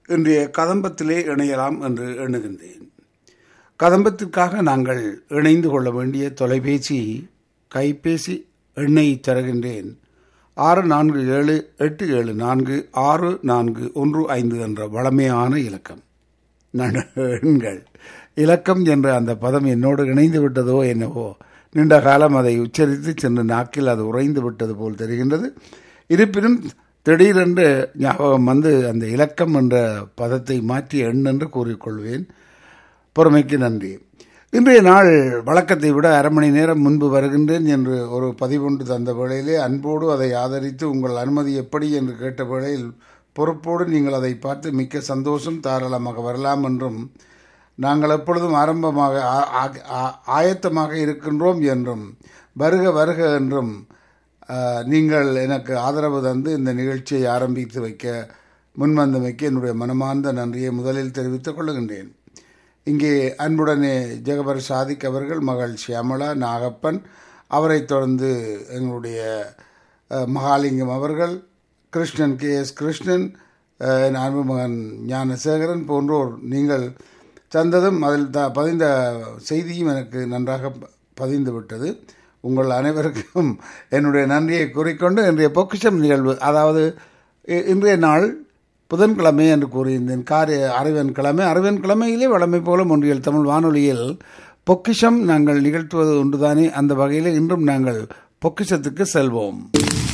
இன்றைய கதம்பத்திலே இணையலாம் என்று எண்ணுகின்றேன் கதம்பத்திற்காக நாங்கள் இணைந்து கொள்ள வேண்டிய தொலைபேசி கைபேசி எண்ணை தருகின்றேன் ஆறு நான்கு ஏழு எட்டு ஏழு நான்கு ஆறு நான்கு ஒன்று ஐந்து என்ற வளமையான இலக்கம் எண்கள் இலக்கம் என்ற அந்த பதம் என்னோடு இணைந்து விட்டதோ என்னவோ நீண்ட காலம் அதை உச்சரித்து சென்று நாக்கில் அது உறைந்து விட்டது போல் தெரிகின்றது இருப்பினும் திடீரென்று ஞாபகம் வந்து அந்த இலக்கம் என்ற பதத்தை மாற்றி எண் என்று கூறிக்கொள்வேன் பொறுமைக்கு நன்றி இன்றைய நாள் வழக்கத்தை விட அரை மணி நேரம் முன்பு வருகின்றேன் என்று ஒரு பதிவொன்று தந்த வேளையிலே அன்போடு அதை ஆதரித்து உங்கள் அனுமதி எப்படி என்று கேட்ட வேளையில் பொறுப்போடு நீங்கள் அதை பார்த்து மிக்க சந்தோஷம் தாராளமாக வரலாம் என்றும் நாங்கள் எப்பொழுதும் ஆரம்பமாக ஆயத்தமாக இருக்கின்றோம் என்றும் வருக வருக என்றும் நீங்கள் எனக்கு ஆதரவு தந்து இந்த நிகழ்ச்சியை ஆரம்பித்து வைக்க முன்வந்தமைக்கு என்னுடைய மனமார்ந்த நன்றியை முதலில் தெரிவித்துக் கொள்கின்றேன் இங்கே அன்புடனே ஜெகபர் சாதிக் அவர்கள் மகள் ஷியாமலா நாகப்பன் அவரைத் தொடர்ந்து எங்களுடைய மகாலிங்கம் அவர்கள் கிருஷ்ணன் கே எஸ் கிருஷ்ணன் என் அன்பு மகன் ஞானசேகரன் போன்றோர் நீங்கள் தந்ததும் அதில் த பதிந்த செய்தியும் எனக்கு நன்றாக பதிந்து விட்டது உங்கள் அனைவருக்கும் என்னுடைய நன்றியை கூறிக்கொண்டு இன்றைய பொக்கிஷம் நிகழ்வு அதாவது இன்றைய நாள் புதன்கிழமை என்று கூறியிருந்தேன் காரிய அறிவன் கிழமை அறிவன் கிழமையிலே வளமை போல ஒன்றியல் தமிழ் வானொலியில் பொக்கிஷம் நாங்கள் நிகழ்த்துவது ஒன்றுதானே அந்த வகையில் இன்றும் நாங்கள் பொக்கிஷத்துக்கு செல்வோம்